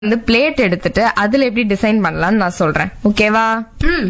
வந்து பிளேட் எடுத்துட்டு அதுல எப்படி டிசைன் பண்ணலாம்னு நான் சொல்றேன் ஓகேவா ம்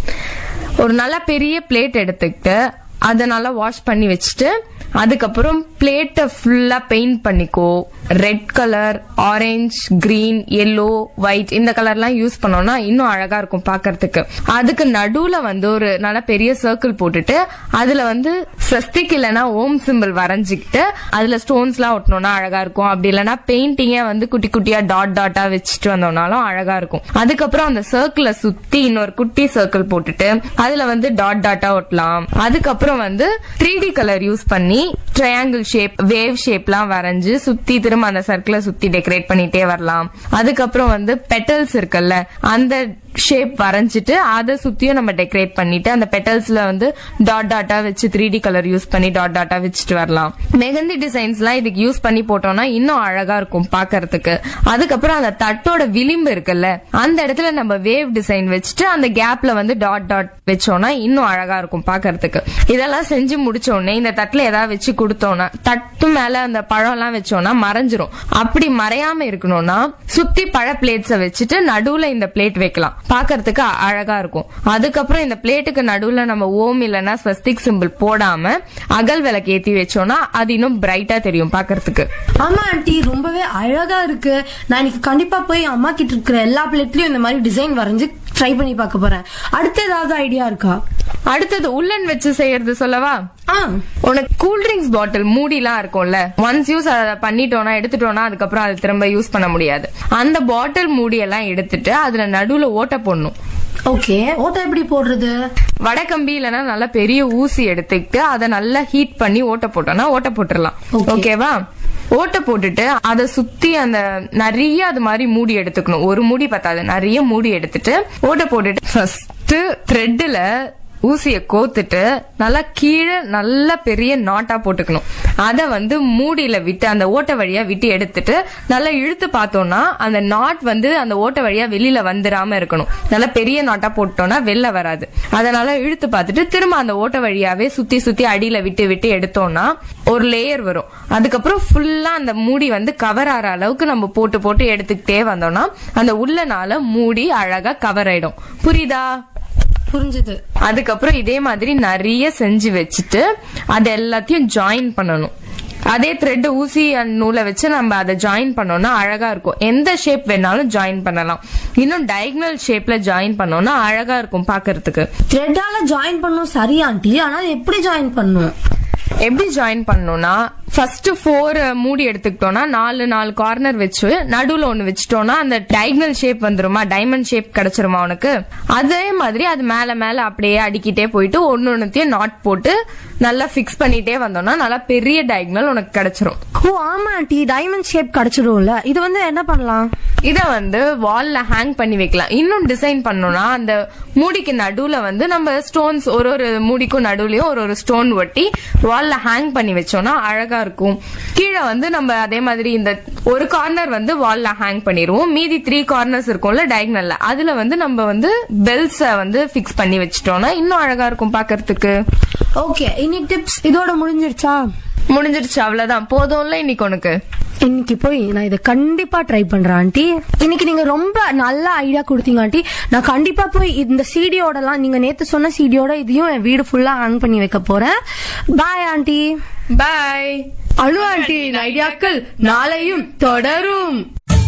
ஒரு நல்ல பெரிய பிளேட் எடுத்துக்கிட்டு அதை நல்லா வாஷ் பண்ணி வச்சுட்டு அதுக்கப்புறம் பிளேட்டை ஃபுல்லா பெயிண்ட் பண்ணிக்கோ red colour orange green yellow white இந்த கலர்லாம் யூஸ் பண்ணோம்னா இன்னும் அழகா இருக்கும் பார்க்கிறதுக்கு அதுக்கு நடுவுல வந்து ஒரு நல்ல பெரிய சர்க்கிள் போட்டுட்டு அதுல வந்து ஸ்வஸ்திக் இல்லைன்னா ஓம் சிம்பிள் வரைஞ்சிக்கிட்டு அதுல ஸ்டோன்ஸ்லாம் ஒட்டணும்னா அழகா இருக்கும் அப்படி இல்லைன்னா பெயிண்டிங்க வந்து குட்டி குட்டியா டாட் டாட்டா வச்சுட்டு வந்தோம்னாலும் அழகா இருக்கும் அதுக்கப்புறம் அந்த சர்க்கிளை சுத்தி இன்னொரு குட்டி சர்க்கிள் போட்டுட்டு அதுல வந்து டாட் டாட்டா ஒட்டலாம் அதுக்கப்புறம் வந்து த்ரீ டி கலர் யூஸ் பண்ணி ட்ரையாங்கிள் ஷேப் வேவ் ஷேப்லாம் வரைஞ்சு சுத்தி திரும்ப அந்த சர்க்கிளை சுத்தி டெக்கரேட் பண்ணிட்டே வரலாம் அதுக்கப்புறம் வந்து பெட்டல்ஸ் இருக்குல்ல அந்த ஷேப் வரைஞ்சிட்டு அதை சுத்தியும் நம்ம டெக்கரேட் பண்ணிட்டு அந்த பெட்டல்ஸ்ல வந்து டாட் டாட்டா வச்சு த்ரீ டி கலர் யூஸ் பண்ணி டாட் டாட்டா வச்சுட்டு வரலாம் மெகந்தி டிசைன்ஸ்லாம் இதுக்கு யூஸ் பண்ணி போட்டோம்னா இன்னும் அழகா இருக்கும் பார்க்கிறதுக்கு அதுக்கப்புறம் அந்த தட்டோட விளிம்பு இருக்குல்ல அந்த இடத்துல நம்ம வேவ் டிசைன் வச்சுட்டு அந்த கேப்ல வந்து டாட் டாட் வச்சோம்னா இன்னும் அழகா இருக்கும் பார்க்கிறதுக்கு இதெல்லாம் செஞ்சு முடிச்ச உடனே இந்த தட்டுல ஏதாவது வச்சு கொடுத்தோம்னா தட்டு மேல அந்த பழம் எல்லாம் வச்சோம்னா மறைஞ்சிரும் அப்படி மறையாம இருக்கணும்னா சுத்தி பழ பிளேட்ஸ வச்சுட்டு நடுவுல இந்த பிளேட் வைக்கலாம் பார்க்கிறதுக்கு அ- அழகா இருக்கும் அதுக்கப்புறம் இந்த பிளேட்டுக்கு நடுவுல நம்ம ஓம் இல்லைன்னா ஸ்வஸ்திக் சிம்பிள் போடாம அகல் விளக்கு ஏத்தி வச்சோம்னா அது இன்னும் பிரைட்டா தெரியும் பார்க்கிறதுக்கு ஆமா ஆண்டி ரொம்பவே அழகா இருக்கு நான் இன்னைக்கு கண்டிப்பா போய் அம்மா கிட்ட இருக்கிற எல்லா பிளேட்லயும் இந்த மாதிரி டிசைன் வரைஞ்சு ட்ரை பண்ணி பார்க்க போறேன் அடுத்து ஏதாவது ஐடியா இருக்கா அடுத்தது உள்ளன் வச்சு செய்யறது சொல்லவா ஆ உனக்கு கூல் ட்ரிங்க்ஸ் பாட்டில் மூடிலாம் இருக்கும்ல ஒன்ஸ் யூஸ் அதை பண்ணிட்டோம்னா எடுத்துட்டோம்னா அதுக்கப்புறம் அதை திரும்ப யூஸ் பண்ண முடியாது அந்த பாட்டில் மூடி எல்லாம் எடுத்துட்டு அதுல நடுவுல ஓட்ட போடணும் ஓகே ஓட்ட எப்படி போடுறது வடக்கம்பி இல்லைன்னா நல்லா பெரிய ஊசி எடுத்துக்கிட்டு அதை நல்லா ஹீட் பண்ணி ஓட்ட போட்டோம்னா ஓட்ட போட்டுடலாம் Okay. ஓகேவா ஓட்ட போட்டுட்டு அதை சுத்தி அந்த நிறைய அது மாதிரி மூடி எடுத்துக்கணும் ஒரு மூடி பத்தாது நிறைய மூடி எடுத்துட்டு ஓட்ட போட்டுட்டு ஃபர்ஸ்ட் த்ரெட்ல ஊசிய கோத்துட்டு நல்லா கீழே நல்ல பெரிய நாட்டா போட்டுக்கணும் அத வந்து மூடியில விட்டு அந்த ஓட்ட வழியா விட்டு எடுத்துட்டு நல்லா இழுத்து பார்த்தோம்னா அந்த நாட் வந்து அந்த ஓட்ட வழியா வெளியில வந்துடாம இருக்கணும் நல்லா பெரிய நாட்டா போட்டோம்னா வெளில வராது அதனால இழுத்து பார்த்துட்டு திரும்ப அந்த ஓட்ட வழியாவே சுத்தி சுத்தி அடியில விட்டு விட்டு எடுத்தோம்னா ஒரு லேயர் வரும் அதுக்கப்புறம் ஃபுல்லா அந்த மூடி வந்து கவர் ஆற அளவுக்கு நம்ம போட்டு போட்டு எடுத்துக்கிட்டே வந்தோம்னா அந்த உள்ளனால மூடி அழகா கவர் ஆயிடும் புரியுதா புரிஞ்சுது அதுக்கப்புறம் இதே மாதிரி நிறைய செஞ்சு வச்சுட்டு அது எல்லாத்தையும் ஜாயின் பண்ணணும் அதே த்ரெட் ஊசி and நூலை வச்சு நம்ம அதை ஜாயின் பண்ணோம்னா அழகா இருக்கும் எந்த ஷேப் வேணாலும் ஜாயின் பண்ணலாம் இன்னும் டயக்னல் ஷேப்ல ஜாயின் பண்ணோம்னா அழகா இருக்கும் பாக்குறதுக்கு த்ரெட்டால ஜாயின் பண்ணும் சரி ஆண்டி ஆனா அது எப்படி ஜாயின் பண்ணும் எப்படி ஜாயின் பண்ணணும்னா ஃபர்ஸ்ட் ஃபோர் மூடி எடுத்துக்கிட்டோம்னா நாலு நாலு கார்னர் வச்சு நடுவுல ஒன்னு வச்சுட்டோம்னா அந்த டயக்னல் ஷேப் வந்துருமா டைமண்ட் ஷேப் கிடைச்சிருமா உனக்கு அதே மாதிரி அது மேல மேல அப்படியே அடிக்கிட்டே போயிட்டு ஒன்னு ஒன்னுத்தையும் நாட் போட்டு நல்லா ஃபிக்ஸ் பண்ணிட்டே வந்தோம்னா நல்லா பெரிய டயக்னல் உனக்கு கிடைச்சிரும் ஓ ஆமா ஆண்டி டைமண்ட் ஷேப் கிடைச்சிடும்ல இது வந்து என்ன பண்ணலாம் இத வந்து வால்ல ஹேங் பண்ணி வைக்கலாம் இன்னும் டிசைன் பண்ணோம்னா அந்த மூடிக்கு நடுவுல வந்து நம்ம ஸ்டோன்ஸ் ஒரு ஒரு மூடிக்கும் நடுவுலயும் ஒரு ஒரு ஸ்டோன் ஒட்டி வால்ல ஹேங் பண்ணி வச்சோம்னா அழகா இருக்கும் கீழே வந்து நம்ம அதே மாதிரி இந்த ஒரு கார்னர் வந்து வால்ல ஹேங் பண்ணிடுவோம் மீதி த்ரீ கார்னர்ஸ் இருக்கும்ல டயக்னல்ல அதுல வந்து நம்ம வந்து பெல்ஸ வந்து ஃபிக்ஸ் பண்ணி வச்சிட்டோம்னா இன்னும் அழகா இருக்கும் பாக்குறதுக்கு ஓகே இன்னைக்கு டிப்ஸ் இதோட முடிஞ்சிருச்சா முடிஞ்சிருச்சு அவ்வளவுதான் போதும்ல இன்னைக்கு உனக்கு இன்னைக்கு போய் நான் இதை கண்டிப்பா ட்ரை பண்றேன் ஆண்டி இன்னைக்கு நீங்க ரொம்ப நல்ல ஐடியா கொடுத்தீங்க ஆண்டி நான் கண்டிப்பா போய் இந்த சீடியோடலாம் நீங்க நேத்து சொன்ன சீடியோட இதையும் என் வீடு ஃபுல்லா ஹேங் பண்ணி வைக்க போறேன் பாய் ஆண்டி பாய் அனு ஆண்டி ஐடியாக்கள் நாளையும் தொடரும்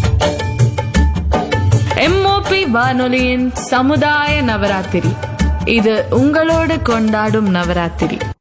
எம்ஓபி வானொலியின் சமுதாய நவராத்திரி இது உங்களோடு கொண்டாடும் நவராத்திரி